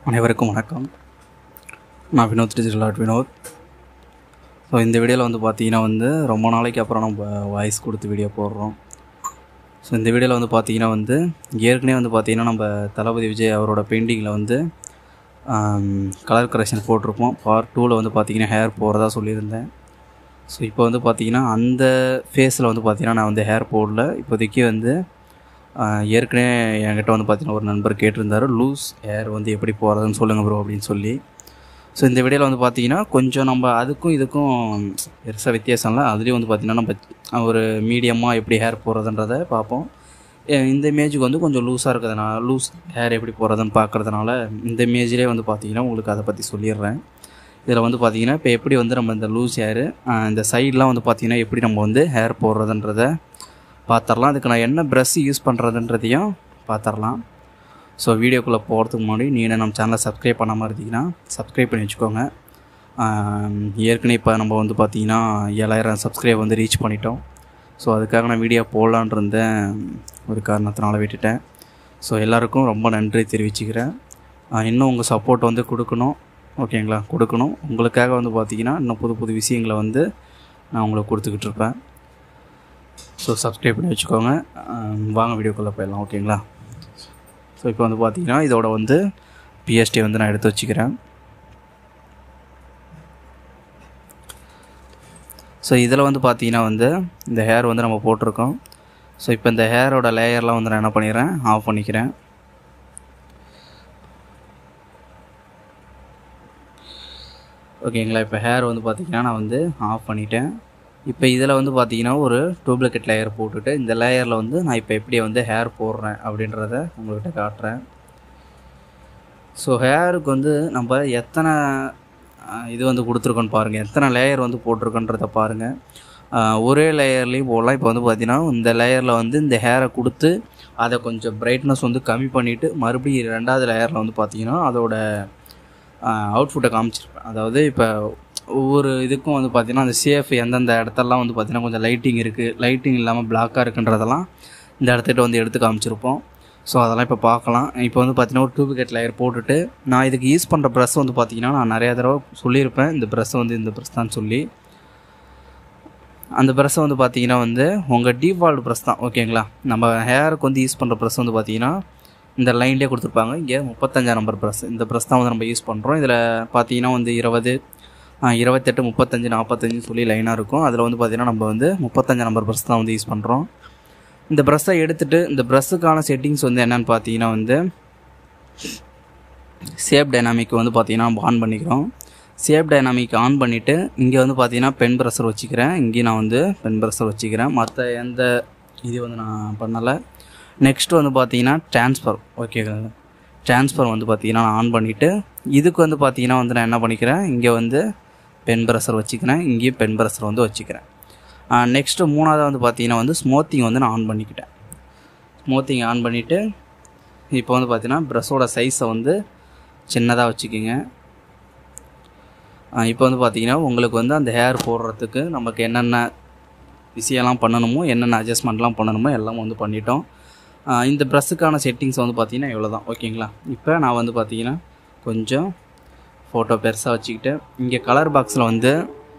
அனைவருக்கும் வணக்கம் நான் Vinod digital art Vinod so இந்த வீடியோவில் வந்து பார்த்தீங்கன்னா வந்து ரொம்ப நாளைக்கு அப்புறம் நம்ம வாய்ஸ் கொடுத்து வீடியோ போடுறோம் ஸோ இந்த வீடியோவில் வந்து பார்த்தீங்கன்னா வந்து ஏற்கனவே வந்து பார்த்தீங்கன்னா நம்ம தளபதி விஜய் அவரோட பெயிண்டிங்கில் வந்து கலர் கரெக்ஷன் போட்டிருப்போம் பார்ட் டூவில் வந்து பார்த்தீங்கன்னா ஹேர் போகிறதா சொல்லியிருந்தேன் ஸோ இப்போ வந்து பார்த்தீங்கன்னா அந்த ஃபேஸில் வந்து பார்த்தீங்கன்னா நான் வந்து ஹேர் போடல இப்போதைக்கு வந்து ஆஹ், ஏற்கனவே என்கிட்ட வந்து பார்த்தீங்கன்னா ஒரு நண்பர் கேட்டிருந்தாரு லூஸ் ஹேர் வந்து எப்படி போகிறதுன்னு சொல்லுங்கள் ப்ரோ அப்படின்னு சொல்லி ஸோ இந்த வீடியோவில் வந்து பார்த்தீங்கன்னா கொஞ்சம் நம்ம அதுக்கும் இதுக்கும் பெருசாக வித்தியாசம் இல்லை அதுலேயும் வந்து பார்த்தீங்கன்னா நம்ம ஒரு மீடியமாக எப்படி ஹேர் போடுறதுன்றதை பார்ப்போம் எ- இந்த இமேஜுக்கு வந்து கொஞ்சம் லூஸாக இருக்கிறதுனால லூஸ் ஹேர் எப்படி போடுறதுன்னு பார்க்குறதுனால இந்த இமேஜ்லேயே வந்து பார்த்தீங்கன்னா உங்களுக்கு அதை பற்றி சொல்லிடுறேன் இதில் வந்து பார்த்தீங்கன்னா இப்போ எப்படி வந்து நம்ம இந்த லூஸ் ஹேரு இந்த சைட்லாம் வந்து பார்த்தீங்கன்னா எப்படி நம்ம வந்து ஹேர் போடுறதுன்றத பார்த்துடலாம் அதுக்கு நான் என்ன ப்ரஷ் யூஸ் பண்ணுறதுன்றதையும் பார்த்துடலாம் ஸோ வீடியோக்குள்ளே போகிறதுக்கு முன்னாடி நீங்கள் நம்ம சேனலை சப்ஸ்கிரைப் பண்ணாமல் இருந்தீங்கன்னா சப்ஸ்கிரைப் பண்ணி வச்சுக்கோங்க ஆம், ஏற்கனவே இப்போ நம்ம வந்து பார்த்தீங்கன்னா ஏழாயிரம் சப்ஸ்கிரைப் வந்து ரீச் பண்ணிட்டோம் ஸோ அதுக்காக நான் வீடியோ போடலான் இருந்தேன் ஒரு காரணத்தினால விட்டுட்டேன் ஸோ எல்லாருக்கும் ரொம்ப நன்றி தெரிவிச்சுக்கிறேன் ஆ, இன்னும் உங்கள் சப்போர்ட் வந்து கொடுக்கணும் ஓகேங்களா கொடுக்கணும் உங்களுக்காக வந்து பார்த்தீங்கன்னா இன்னும் புது புது விஷயங்களை வந்து நான் உங்களுக்கு கொடுத்துக்கிட்டு இருப்பேன் ஸோ சப்ஸ்கிரைப் பண்ணி வச்சுக்கோங்க ஆம், வாங்க வீடியோக்குள்ளே போயிடலாம் ஓகேங்களா ஸோ இப்போ வந்து பார்த்தீங்கன்னா இதோட வந்து பிஎஸ்டி வந்து நான் எடுத்து வச்சுக்கிறேன் ஸோ இதில் வந்து பார்த்தீங்கன்னா வந்து இந்த ஹேர் வந்து நம்ம போட்டிருக்கோம் ஸோ இப்போ இந்த ஹேரோட லேயர்லாம் வந்து நான் என்ன பண்ணிடுறேன் ஆஃப் பண்ணிக்கிறேன் ஓகேங்களா இப்போ ஹேர் வந்து பார்த்தீங்கன்னா நான் வந்து ஆஃப் பண்ணிட்டேன் இப்போ இதில் வந்து பார்த்தீங்கன்னா ஒரு டூப்ளிகேட் லேயர் போட்டுட்டு இந்த லேயரில் வந்து நான் இப்போ எப்படி வந்து ஹேர் போடுறேன் அப்படின்றத உங்கள்கிட்ட காட்டுறேன் ஸோ ஹேருக்கு வந்து நம்ம எத்தனை அஹ், இது வந்து கொடுத்துருக்கோன்னு பாருங்கள் எத்தனை லேயர் வந்து போட்டிருக்கோன்றத பாருங்கள் அஹ், ஒரே லேயர்லேயும் போடலாம் இப்போ வந்து பார்த்தீங்கன்னா இந்த லேயரில் வந்து இந்த ஹேரை கொடுத்து அதை கொஞ்சம் பிரைட்னஸ் வந்து கம்மி பண்ணிவிட்டு மறுபடியும் ரெண்டாவது லேயரில் வந்து பார்த்தீங்கன்னா அதோட அவுட்ஃபுட்டை காமிச்சிருப்பேன் அதாவது இப்போ ஒவ்வொரு இதுக்கும் வந்து பார்த்தீங்கன்னா அந்த சேஃப் எந்தெந்த இடத்தெல்லாம் வந்து பார்த்தீங்கன்னா கொஞ்சம் லைட்டிங் இருக்குது லைட்டிங் இல்லாமல் பிளாக்காக இருக்குன்றதெல்லாம் இந்த இடத்துக்கிட்ட வந்து எடுத்து காமிச்சிருப்போம் ஸோ அதெல்லாம் இப்போ பார்க்கலாம் இப்போ வந்து பார்த்தீங்கன்னா ஒரு டூப்ளிகேட் லேயர் போட்டுட்டு நான் இதுக்கு யூஸ் பண்ணுற ப்ரெஸ் வந்து பார்த்தீங்கன்னா நான் நிறைய தடவை சொல்லியிருப்பேன் இந்த ப்ரெஸ் வந்து இந்த ப்ரெஸ் தான் சொல்லி அந்த ப்ரெஸ்ஸை வந்து பார்த்தீங்கன்னா வந்து உங்கள் டிஃபால்ட் ப்ரெஸ் தான் ஓகேங்களா நம்ம ஹேருக்கு வந்து யூஸ் பண்ணுற ப்ரெஸ் வந்து பார்த்தீங்கன்னா இந்த லைன்லேயே கொடுத்துருப்பாங்க இங்கே முப்பத்தஞ்சாம் நம்பர் ப்ரெஸ் இந்த ப்ரெஸ் தான் வந்து நம்ம யூஸ் பண்ணுறோம் இதில் பார்த்தீங்கன்னா வந்து இருபது ஆ, இருபத்தெட்டு முப்பத்தஞ்சு நாற்பத்தஞ்சு சொல்லி லைனாக இருக்கும் அதில் வந்து பார்த்தீங்கன்னா நம்ம வந்து முப்பத்தஞ்சு நம்பர் ப்ரெஸ் தான் வந்து யூஸ் பண்ணுறோம் இந்த ப்ரெஸ்ஸை எடுத்துட்டு இந்த ப்ரெஸ்ஸுக்கான செட்டிங்ஸ் வந்து என்னென்னு பார்த்தீங்கன்னா வந்து சேப் டைனாமிக் வந்து பார்த்தீங்கன்னா நம்ம ஆன் பண்ணிக்கிறோம் சேப் டைனாமிக் ஆன் பண்ணிவிட்டு இங்கே வந்து பார்த்தீங்கன்னா பென் ப்ரெஷர் வச்சுக்கிறேன் இங்கேயும் நான் வந்து பென் ப்ரெஷர் வச்சுக்கிறேன் மற்ற எந்த இது வந்து நான் பண்ணலை நெக்ஸ்ட் வந்து பார்த்தீங்கன்னா ட்ரான்ஸ்ஃபர் ஓகே ட்ரான்ஸ்ஃபர் வந்து பார்த்தீங்கன்னா நான் ஆன் பண்ணிவிட்டு இதுக்கு வந்து பார்த்தீங்கன்னா வந்து நான் என்ன பண்ணிக்கிறேன் இங்கே வந்து பென் ப்ரெஷர் வச்சுக்கிறேன் இங்கேயும் பென் ப்ரெஷர் வந்து வச்சுக்கிறேன் நெக்ஸ்ட்டு மூணாவது வந்து பார்த்தீங்கன்னா வந்து ஸ்மோத்திங் வந்து நான் ஆன் பண்ணிக்கிட்டேன் ஸ்மோத்திங் ஆன் பண்ணிவிட்டு இப்போ வந்து பார்த்தீங்கன்னா ப்ரஷோட சைஸை வந்து சின்னதாக வச்சுக்கோங்க இப்போ வந்து பார்த்தீங்கன்னா உங்களுக்கு வந்து அந்த ஹேர் போடுறதுக்கு நமக்கு என்னென்ன விஷயம்லாம் பண்ணணுமோ என்னென்ன அட்ஜஸ்ட்மெண்ட்லாம் பண்ணணுமோ எல்லாம் வந்து பண்ணிட்டோம் ஆஹ் இந்த ப்ரெஸ்ஸுக்கான செட்டிங்ஸ் வந்து பார்த்தீங்கன்னா இவ்வளோ தான் ஓகேங்களா இப்போ நான் வந்து பார்த்தீங்கன்னா கொஞ்சம் ஃபோட்டோ பெருசாக வச்சுக்கிட்டு இங்கே கலர் பாக்ஸில் வந்து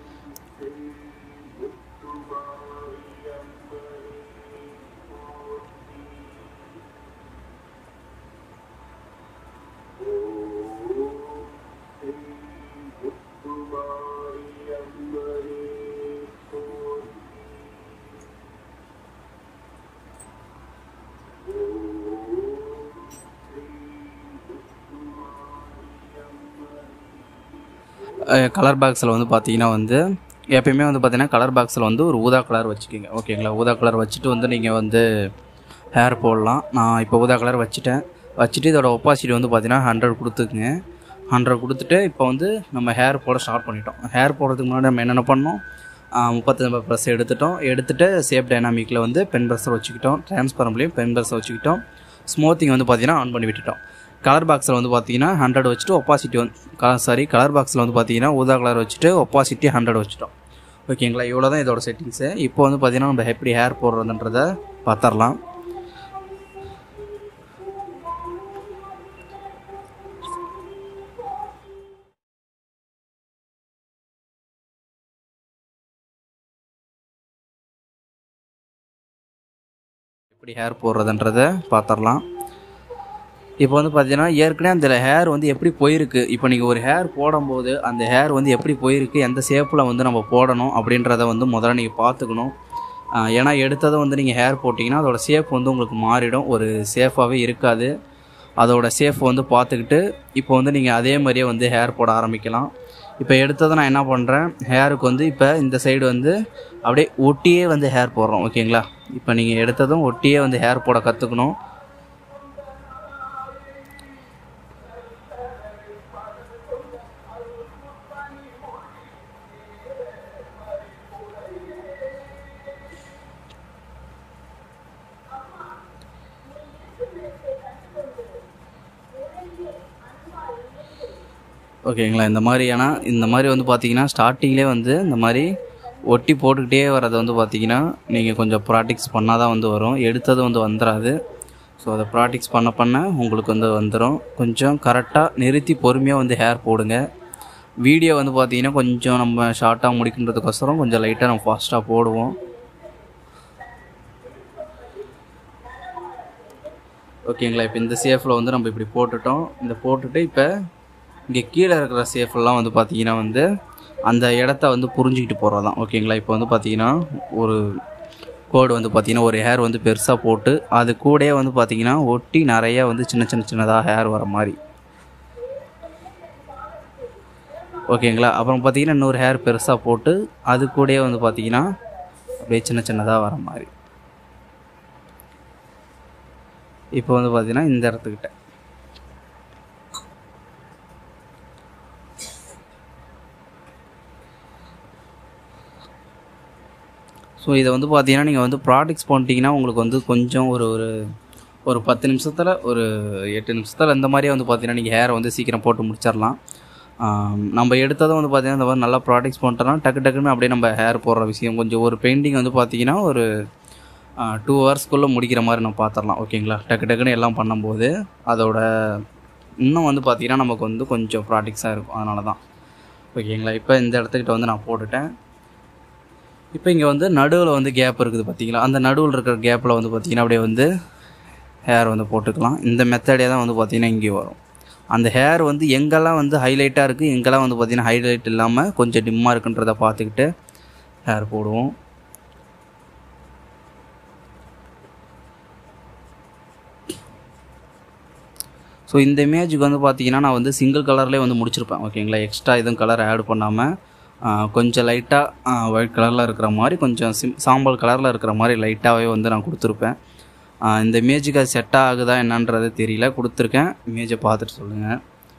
கலர் பாக்ஸில் வந்து பார்த்தீங்கன்னா வந்து எப்பயுமே வந்து பார்த்தீங்கன்னா கலர் பாக்ஸில் வந்து ஒரு ஊதா கலர் வச்சுக்கோங்க ஓகேங்களா ஊதா கலர் வச்சுட்டு வந்து நீங்கள் வந்து ஹேர் போடலாம் நான் இப்போ ஊதா கலர் வச்சுட்டேன் வச்சுட்டு இதோட ஒப்பாசிட்டி வந்து பார்த்தீங்கன்னா ஹண்ட்ரட் கொடுத்துக்குங்க ஹண்ட்ரட் கொடுத்துட்டு இப்போ வந்து நம்ம ஹேர் போட ஸ்டார்ட் பண்ணிட்டோம் ஹேர் போடுறதுக்கு முன்னாடி நம்ம என்னென்ன பண்ணோம் முப்பத்தஞ்சு ப்ரெஸ் எடுத்துட்டோம் எடுத்துட்டு சேஃப் டைனாமிக்கில் வந்து பென் ப்ரெஸ்ஸர் வச்சுக்கிட்டோம் டிரான்ஸ்பரம்லேயும் பென் ப்ரெஸ்ஸை வச்சுக்கிட்டோம் ஸ்மூத்திங் வந்து பார்த்தீங்கன்னா ஆன் பண்ணி விட்டுட்டோம் கலர் பாக்ஸில் வந்து பார்த்தீங்கன்னா ஹண்ட்ரட் வச்சுட்டு ஒப்பாசிட்டி வந்து கலர் சாரி கலர் பாக்ஸில் வந்து பார்த்தீங்கன்னா ஊதா கலர் வச்சுட்டு ஒப்பாசிட்டி ஹண்ட்ரட் வச்சுட்டோம் ஓகேங்களா இவ்வளோ தான் இதோட செட்டிங்ஸு இப்போ வந்து பார்த்தீங்கன்னா நம்ம எப்படி ஹேர் போடுறதுன்றதை பார்த்துடலாம் எப்படி ஹேர் போடுறதுன்றதை பார்த்துடலாம் இப்போ வந்து பார்த்தீங்கன்னா ஏற்கனவே அந்த ஹேர் வந்து எப்படி போயிருக்கு இப்போ நீங்கள் ஒரு ஹேர் போடும்போது அந்த ஹேர் வந்து எப்படி போயிருக்கு எந்த ஷேப்பில் வந்து நம்ம போடணும் அப்படின்றத வந்து முதல்ல நீங்கள் பார்த்துக்கணும் ஆஹ் ஏன்னா எடுத்ததும் வந்து நீங்கள் ஹேர் போட்டிங்கன்னா அதோட ஷேப் வந்து உங்களுக்கு மாறிடும் ஒரு சேஃபாகவே இருக்காது அதோட ஷேப் வந்து பார்த்துக்கிட்டு இப்போ வந்து நீங்கள் அதே மாதிரியே வந்து ஹேர் போட ஆரம்பிக்கலாம் இப்போ எடுத்ததை நான் என்ன பண்ணுறேன் ஹேருக்கு வந்து இப்போ இந்த சைடு வந்து அப்படியே ஒட்டியே வந்து ஹேர் போடுறோம் ஓகேங்களா இப்போ நீங்கள் எடுத்ததும் ஒட்டியே வந்து ஹேர் போட கற்றுக்கணும் ஓகேங்களா இந்த மாதிரி ஏன்னா இந்த மாதிரி வந்து பார்த்தீங்கன்னா ஸ்டார்டிங்லேயே வந்து இந்த மாதிரி ஒட்டி போட்டுக்கிட்டே வர்றது வந்து பார்த்தீங்கன்னா நீங்கள் கொஞ்சம் ப்ராக்டிக்ஸ் பண்ணால் தான் வந்து வரும் எடுத்தது வந்து வந்துடாது ஸோ அதை ப்ராக்டிக்ஸ் பண்ண பண்ண உங்களுக்கு வந்து வந்துடும் கொஞ்சம் கரெக்டாக நிறுத்தி பொறுமையாக வந்து ஹேர் போடுங்க வீடியோ வந்து பார்த்தீங்கன்னா கொஞ்சம் நம்ம ஷார்ட்டாக முடிக்கின்றதுக்கோசரம் கொஞ்சம் லைட்டாக நம்ம ஃபாஸ்ட்டாக போடுவோம் ஓகேங்களா இப்போ இந்த சேஃபில் வந்து நம்ம இப்படி போட்டுட்டோம் இந்த போட்டுட்டு இப்போ இங்கே கீழே இருக்கிற சேஃபெல்லாம் வந்து பார்த்தீங்கன்னா வந்து அந்த இடத்த வந்து புரிஞ்சுக்கிட்டு போகிறது தான் ஓகேங்களா இப்போ வந்து பார்த்தீங்கன்னா ஒரு கோடு வந்து பார்த்தீங்கன்னா ஒரு ஹேர் வந்து பெருசாக போட்டு அது கூடயே வந்து பார்த்தீங்கன்னா ஒட்டி நிறைய வந்து சின்ன சின்ன சின்னதாக ஹேர் வர மாதிரி ஓகேங்களா அப்புறம் பார்த்தீங்கன்னா இன்னொரு ஹேர் பெருசாக போட்டு அது கூடயே வந்து பார்த்தீங்கன்னா அப்படியே சின்ன சின்னதாக வர மாதிரி இப்போ வந்து பார்த்தீங்கன்னா இந்த இடத்துக்கிட்ட ஸோ இதை வந்து பார்த்தீங்கன்னா நீங்கள் வந்து ப்ராடக்ட்ஸ் பண்ணிட்டீங்கன்னா உங்களுக்கு வந்து கொஞ்சம் ஒரு ஒரு ஒரு பத்து நிமிஷத்தில் ஒரு எட்டு நிமிஷத்தில் இந்த மாதிரியே வந்து பார்த்தீங்கன்னா நீங்கள் ஹேரை வந்து சீக்கிரம் போட்டு முடிச்சிடலாம் ஆம், நம்ம எடுத்ததும் வந்து பார்த்தீங்கன்னா இந்த மாதிரி நல்லா ப்ராடக்ட்ஸ் பண்ணிட்டோம்னா டக்கு டக்குன்னு அப்படியே நம்ம ஹேர் போடுற விஷயம் கொஞ்சம் ஒரு பெயிண்டிங் வந்து பார்த்தீங்கன்னா ஒரு டூ ஹவர்ஸ்க்குள்ளே முடிக்கிற மாதிரி நம்ம பார்த்துடலாம் ஓகேங்களா டக்கு டக்குன்னு எல்லாம் பண்ணும்போது அதோட இன்னும் வந்து பார்த்தீங்கன்னா நமக்கு வந்து கொஞ்சம் ப்ராடக்ட்ஸாக இருக்கும் அதனால தான் ஓகேங்களா இப்போ இந்த இடத்துக்கிட்ட வந்து நான் போட்டுட்டேன் இப்போ இங்கே வந்து நடுவில் வந்து கேப் இருக்குது பார்த்தீங்களா அந்த நடுவில் இருக்கிற கேப்பில் வந்து பார்த்தீங்கன்னா அப்படியே வந்து ஹேர் வந்து போட்டுக்கலாம் இந்த மெத்தடே தான் வந்து பார்த்தீங்கன்னா இங்கே வரும் அந்த ஹேர் வந்து எங்கெல்லாம் வந்து ஹைலைட்டாக இருக்குது எங்கெல்லாம் வந்து பார்த்தீங்கன்னா ஹைலைட் இல்லாமல் கொஞ்சம் டிம்மாக இருக்குன்றதை பார்த்துக்கிட்டு ஹேர் போடுவோம் ஸோ இந்த இமேஜுக்கு வந்து பார்த்தீங்கன்னா நான் வந்து சிங்கிள் கலர்லேயே வந்து முடிச்சிருப்பேன் ஓகேங்களா எக்ஸ்ட்ரா எதுவும் கலர் ஆட் பண்ணாமல் கொஞ்சம் லைட்டாக ஒயிட் கலரில் இருக்கிற மாதிரி கொஞ்சம் சிம் சாம்பல் கலரில் இருக்கிற மாதிரி லைட்டாகவே வந்து நான் கொடுத்துருப்பேன் ஆ, இந்த இமேஜுக்கு அது செட் ஆகுதா என்னன்றது தெரியல கொடுத்துருக்கேன் இமேஜை பார்த்துட்டு சொல்லுங்கள்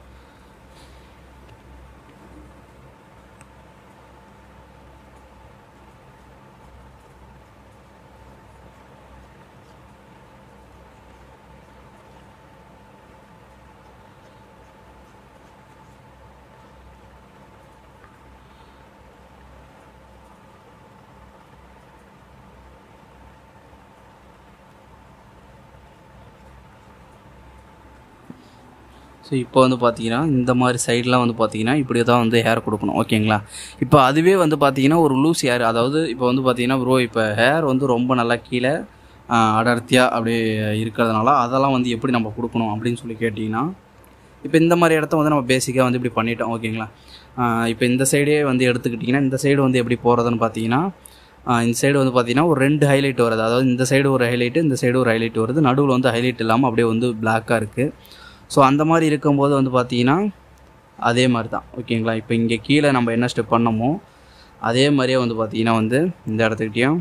ஸோ இப்போ வந்து பார்த்தீங்கன்னா இந்த மாதிரி சைட்லாம் வந்து பார்த்தீங்கன்னா இப்படி தான் வந்து ஹேர் கொடுக்கணும் ஓகேங்களா இப்போ அதுவே வந்து பார்த்தீங்கன்னா ஒரு லூஸ் ஹேர் அதாவது இப்போ வந்து பார்த்தீங்கன்னா ப்ரோ இப்போ ஹேர் வந்து ரொம்ப நல்லா கீழே அடர்த்தியாக அப்படியே இருக்கிறதுனால அதெல்லாம் வந்து எப்படி நம்ம கொடுக்கணும் அப்படின்னு சொல்லி கேட்டிங்கன்னா இப்போ இந்த மாதிரி இடத்த வந்து நம்ம பேசிக்காக வந்து இப்படி பண்ணிட்டோம் ஓகேங்களா ஆஹ் இப்போ இந்த சைடே வந்து எடுத்துக்கிட்டிங்கன்னா இந்த சைடு வந்து எப்படி போகிறதுன்னு பார்த்தீங்கன்னா ஆஹ் இந்த சைடு வந்து பார்த்தீங்கன்னா ஒரு ரெண்டு ஹைலைட் வருது அதாவது இந்த சைடு ஒரு ஹைலைட்டு இந்த சைடு ஒரு ஹைலைட் வருது நடுவில் வந்து ஹைலைட் இல்லாமல் அப்படியே வந்து பிளாக்காக இருக்குது ஸோ அந்த மாதிரி இருக்கும்போது வந்து பார்த்தீங்கன்னா அதே மாதிரி தான் ஓகேங்களா இப்போ இங்கே கீழே நம்ம என்ன ஸ்டெப் பண்ணமோ அதே மாதிரியே வந்து பார்த்தீங்கன்னா வந்து இந்த இடத்துக்கிட்டையும்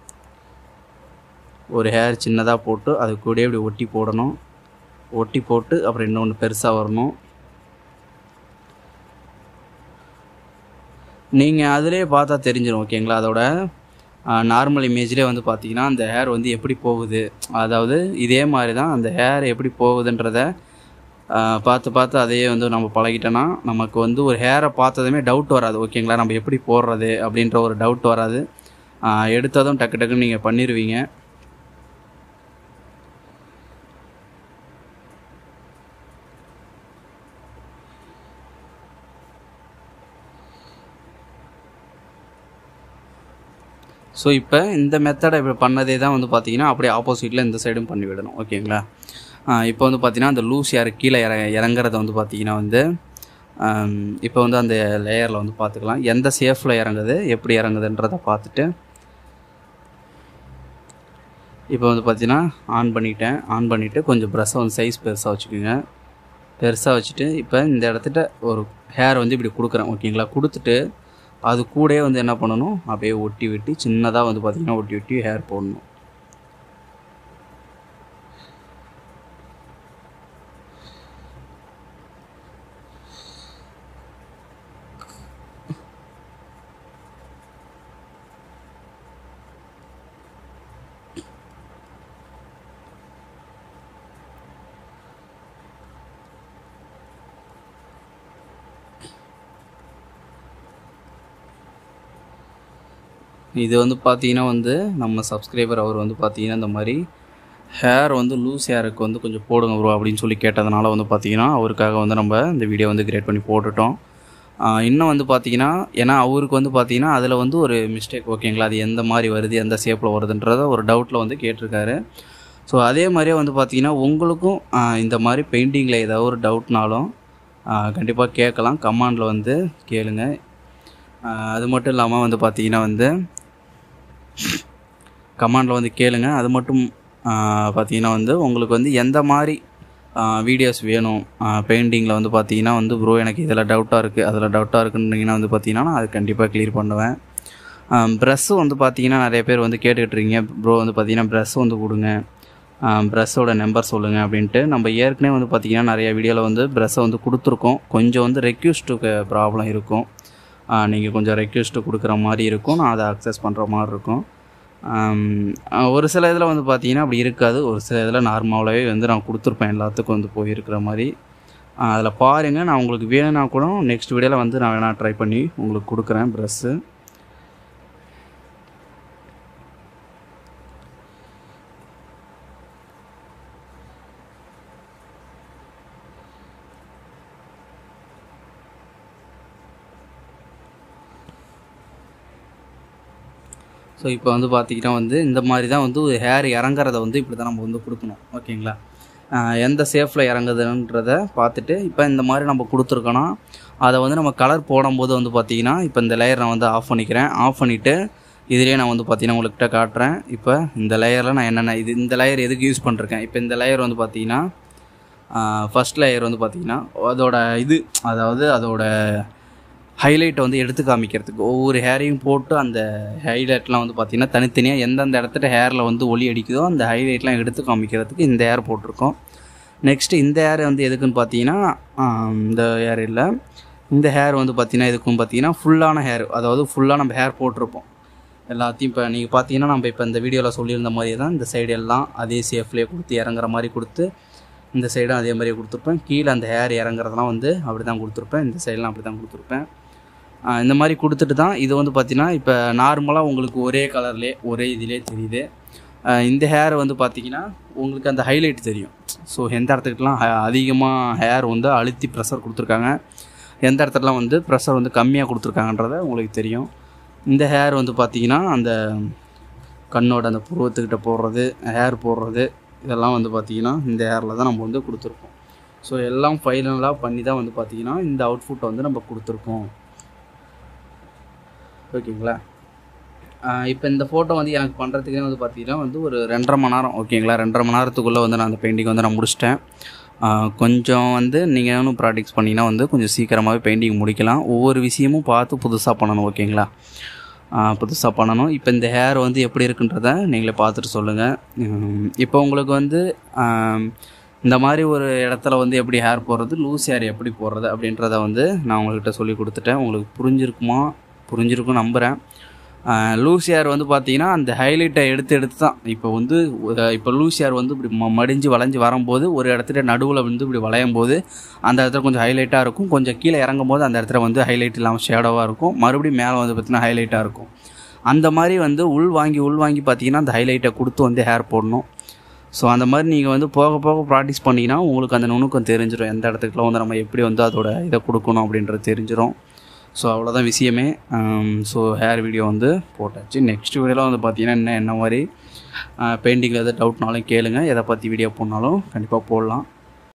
ஒரு ஹேர் சின்னதாக போட்டு அது கூடயே இப்படி ஒட்டி போடணும் ஒட்டி போட்டு அப்புறம் இன்னொன்று பெருசாக வரணும் நீங்கள் அதிலே பார்த்தா தெரிஞ்சிடும் ஓகேங்களா அதோட நார்மல் இமேஜ்லேயே வந்து பார்த்தீங்கன்னா அந்த ஹேர் வந்து எப்படி போகுது அதாவது இதே மாதிரி தான் அந்த ஹேர் எப்படி போகுதுன்றத ஆஹ் பார்த்து பார்த்து அதையே வந்து நம்ம பழகிட்டோன்னா நமக்கு வந்து ஒரு ஹேரை பார்த்ததுமே டவுட் வராது ஓகேங்களா நம்ம எப்படி போடுறது அப்படின்ற ஒரு டவுட் வராது ஆஹ் எடுத்ததும் டக்கு டக்குன்னு நீங்கள் பண்ணிடுவீங்க ஸோ இப்போ இந்த மெத்தடை இப்போ பண்ணதே தான் வந்து பார்த்தீங்கன்னா அப்படியே ஆப்போசிட்டில் இந்த சைடும் பண்ணி விடணும் ஓகேங்களா இப்போ வந்து பார்த்தீங்கன்னா அந்த லூஸ் யார் கீழே இற இறங்குறத வந்து பார்த்தீங்கன்னா வந்து இப்போ வந்து அந்த லேயரில் வந்து பார்த்துக்கலாம் எந்த சேஃபில் இறங்குது எப்படி இறங்குதுன்றதை பார்த்துட்டு இப்போ வந்து பார்த்தீங்கன்னா ஆன் பண்ணிட்டேன் ஆன் பண்ணிவிட்டு கொஞ்சம் ப்ரெஷ்ஷை வந்து சைஸ் பெருசாக வச்சுக்கோங்க பெருசாக வச்சுட்டு இப்போ இந்த இடத்துல ஒரு ஹேர் வந்து இப்படி கொடுக்குறேன் ஓகேங்களா கொடுத்துட்டு அது கூடயே வந்து என்ன பண்ணணும் அப்படியே ஒட்டி விட்டு சின்னதாக வந்து பார்த்திங்கன்னா ஒட்டி ஒட்டி ஹேர் போடணும் இது வந்து பார்த்தீங்கன்னா வந்து நம்ம சப்ஸ்கிரைபர் அவர் வந்து பார்த்தீங்கன்னா இந்த மாதிரி ஹேர் வந்து லூஸ் ஹேருக்கு வந்து கொஞ்சம் போடுங்க ப்ரோ அப்படின்னு சொல்லி கேட்டதுனால வந்து பார்த்தீங்கன்னா அவருக்காக வந்து நம்ம இந்த வீடியோ வந்து கிரியேட் பண்ணி போட்டுட்டோம் இன்னும் வந்து பார்த்தீங்கன்னா ஏன்னா அவருக்கு வந்து பார்த்தீங்கன்னா அதில் வந்து ஒரு மிஸ்டேக் ஓகேங்களா அது எந்த மாதிரி வருது எந்த ஷேப்பில் வருதுன்றத ஒரு டவுட்டில் வந்து கேட்டிருக்காரு ஸோ அதே மாதிரியே வந்து பார்த்தீங்கன்னா உங்களுக்கும் இந்த மாதிரி பெயிண்டிங்கில் ஏதாவது ஒரு டவுட்னாலும் கண்டிப்பாக கேட்கலாம் கமாண்டில் வந்து கேளுங்க அது மட்டும் இல்லாமல் வந்து பார்த்தீங்கன்னா வந்து கமாண்டில் வந்து கேளுங்க அது மட்டும் பார்த்தீங்கன்னா வந்து உங்களுக்கு வந்து எந்த மாதிரி வீடியோஸ் வேணும் பெயிண்டிங்கில் வந்து பார்த்தீங்கன்னா வந்து ப்ரோ எனக்கு இதில் டவுட்டாக இருக்குது அதில் டவுட்டாக இருக்குன்றீங்கன்னா வந்து பார்த்தீங்கன்னா நான் அது கண்டிப்பாக க்ளியர் பண்ணுவேன் ப்ரெஸ்ஸு வந்து பார்த்தீங்கன்னா நிறைய பேர் வந்து கேட்டுக்கிட்டுருக்கீங்க ப்ரோ வந்து பார்த்தீங்கன்னா ப்ரெஸ் வந்து கொடுங்க ப்ரெஸ்ஸோட நம்பர் சொல்லுங்கள் அப்படின்ட்டு நம்ம ஏற்கனவே வந்து பார்த்தீங்கன்னா நிறைய வீடியோவில் வந்து ப்ரெஸ்ஸை வந்து கொடுத்துருக்கோம் கொஞ்சம் வந்து ரெக்யூஸ்ட்டுக்கு ப்ராப்ளம் இருக்கும் நீங்கள் கொஞ்சம் ரெக்வெஸ்ட்டு கொடுக்குற மாதிரி இருக்கும் நான் அதை அக்சஸ் பண்ணுற மாதிரி இருக்கும் ஒரு சில இதில் வந்து பார்த்தீங்கன்னா அப்படி இருக்காது ஒரு சில இதில் நார்மலாகவே வந்து நான் கொடுத்துருப்பேன் எல்லாத்துக்கும் வந்து போயிருக்கிற மாதிரி அதில் பாருங்கள் நான் உங்களுக்கு வேணும்னா கூட நெக்ஸ்ட் வீடியோவில் வந்து நான் வேணால் ட்ரை பண்ணி உங்களுக்கு கொடுக்குறேன் ப்ரெஸ்ஸு ஸோ இப்போ வந்து பார்த்திங்கன்னா வந்து இந்த மாதிரி தான் வந்து ஹேர் இறங்குறத வந்து இப்படி தான் நம்ம வந்து கொடுக்கணும் ஓகேங்களா எந்த சேஃபில் இறங்குதுன்றத பார்த்துட்டு இப்போ இந்த மாதிரி நம்ம கொடுத்துருக்கோன்னா அதை வந்து நம்ம கலர் போடும்போது வந்து பார்த்திங்கன்னா இப்போ இந்த லேயர் நான் வந்து ஆஃப் பண்ணிக்கிறேன் ஆஃப் பண்ணிவிட்டு இதுலேயே நான் வந்து பார்த்திங்கன்னா உங்கள்கிட்ட காட்டுறேன் இப்போ இந்த லேயரில் நான் என்னென்ன இது இந்த லேயர் எதுக்கு யூஸ் பண்ணிருக்கேன் இப்போ இந்த லேயர் வந்து பார்த்திங்கன்னா ஃபஸ்ட் லேயர் வந்து பார்த்திங்கன்னா அதோட இது அதாவது அதோட ஹைலைட்டை வந்து எடுத்து காமிக்கிறதுக்கு ஒவ்வொரு ஹேரையும் போட்டு அந்த ஹைலைட்லாம் வந்து பார்த்திங்கன்னா தனித்தனியாக எந்தெந்த இடத்துல ஹேரில் வந்து ஒளி அடிக்குதோ அந்த ஹைலைட்லாம் எடுத்து காமிக்கிறதுக்கு இந்த ஹேர் போட்டிருக்கோம் நெக்ஸ்ட்டு இந்த ஹேர் வந்து எதுக்குன்னு பார்த்தீங்கன்னா இந்த ஹேர் இல்லை இந்த ஹேர் வந்து பார்த்திங்கன்னா எதுக்கும் பார்த்தீங்கன்னா ஃபுல்லான ஹேர் அதாவது ஃபுல்லாக நம்ம ஹேர் போட்டிருப்போம் எல்லாத்தையும் இப்போ நீங்கள் பார்த்தீங்கன்னா நம்ம இப்போ இந்த வீடியோவில் சொல்லியிருந்த மாதிரி தான் இந்த சைடு எல்லாம் அதே சேஃப்லேயே கொடுத்து இறங்குற மாதிரி கொடுத்து இந்த சைடும் அதே மாதிரியே கொடுத்துருப்பேன் கீழே அந்த ஹேர் இறங்குறதெல்லாம் வந்து அப்படி தான் கொடுத்துருப்பேன் இந்த சைடெலாம் அப்படி தான் கொடுத்துருப்பேன் இந்த மாதிரி கொடுத்துட்டு தான் இது வந்து பார்த்திங்கன்னா இப்போ நார்மலாக உங்களுக்கு ஒரே கலர்லேயே ஒரே இதிலே தெரியுது இந்த ஹேர் வந்து பார்த்திங்கன்னா உங்களுக்கு அந்த ஹைலைட் தெரியும் ஸோ எந்த இடத்துக்குலாம் அதிகமாக ஹேர் வந்து அழுத்தி ப்ரெஷர் கொடுத்துருக்காங்க எந்த இடத்துலலாம் வந்து ப்ரெஷர் வந்து கம்மியாக கொடுத்துருக்காங்கன்றத உங்களுக்கு தெரியும் இந்த ஹேர் வந்து பார்த்திங்கன்னா அந்த கண்ணோட அந்த புருவத்துக்கிட்ட போடுறது ஹேர் போடுறது இதெல்லாம் வந்து பார்த்திங்கன்னா இந்த ஹேரில் தான் நம்ம வந்து கொடுத்துருக்கோம் ஸோ எல்லாம் ஃபைனலாக பண்ணி தான் வந்து பார்த்திங்கன்னா இந்த அவுட்ஃபுட்டை வந்து நம்ம கொடுத்துருக்கோம் ஓகேங்களா இப்போ இந்த ஃபோட்டோ வந்து எனக்கு பண்ணுறதுக்கே வந்து பார்த்தீங்கன்னா வந்து ஒரு ரெண்டரை மணி நேரம் ஓகேங்களா ரெண்டரை மணி நேரத்துக்குள்ளே வந்து நான் அந்த பெயிண்டிங் வந்து நான் முடிச்சிட்டேன் கொஞ்சம் வந்து நீங்கள் இன்னும் ப்ராக்டிக்ஸ் பண்ணிங்கன்னா வந்து கொஞ்சம் சீக்கிரமாகவே பெயிண்டிங் முடிக்கலாம் ஒவ்வொரு விஷயமும் பார்த்து புதுசாக பண்ணணும் ஓகேங்களா புதுசாக பண்ணணும் இப்போ இந்த ஹேர் வந்து எப்படி இருக்குன்றத நீங்களே பார்த்துட்டு சொல்லுங்கள் இப்போ உங்களுக்கு வந்து இந்த மாதிரி ஒரு இடத்துல வந்து எப்படி ஹேர் போடுறது லூஸ் ஹேர் எப்படி போடுறது அப்படின்றத வந்து நான் உங்கள்கிட்ட சொல்லி கொடுத்துட்டேன் உங்களுக்கு புரிஞ்சிருக்குமா புரிஞ்சிருக்கும் நம்புகிறேன் லூஸ் ஹேர் வந்து பார்த்தீங்கன்னா அந்த ஹைலைட்டை எடுத்து எடுத்து தான் இப்போ வந்து இப்போ லூஸ் ஹேர் வந்து இப்படி ம மடிஞ்சு வளைஞ்சு வரும்போது ஒரு இடத்துல நடுவில் வந்து இப்படி வளையும் போது அந்த இடத்துல கொஞ்சம் ஹைலைட்டாக இருக்கும் கொஞ்சம் கீழே இறங்கும் போது அந்த இடத்துல வந்து ஹைலைட் இல்லாமல் ஷேடோவாக இருக்கும் மறுபடியும் மேலே வந்து பார்த்திங்கன்னா ஹைலைட்டாக இருக்கும் அந்த மாதிரி வந்து உள் வாங்கி உள் வாங்கி பார்த்தீங்கன்னா அந்த ஹைலைட்டை கொடுத்து வந்து ஹேர் போடணும் ஸோ அந்த மாதிரி நீங்கள் வந்து போக போக ப்ராக்டிஸ் பண்ணிங்கன்னா உங்களுக்கு அந்த நுணுக்கம் தெரிஞ்சிடும் எந்த இடத்துக்குலாம் வந்து நம்ம எப்படி வந்து அதோட இதை கொடுக்கணும் அப்படின்றது தெரிஞ்சிடும் ஸோ அவ்வளோதான் விஷயமே ஸோ ஹேர் வீடியோ வந்து போட்டாச்சு நெக்ஸ்ட் வீடியோவில் வந்து பார்த்தீங்கன்னா என்ன என்ன மாதிரி பெயிண்டிங்கில் எதாவது டவுட்னாலும் கேளுங்க எதை பற்றி வீடியோ போடனாலும் கண்டிப்பாக போடலாம்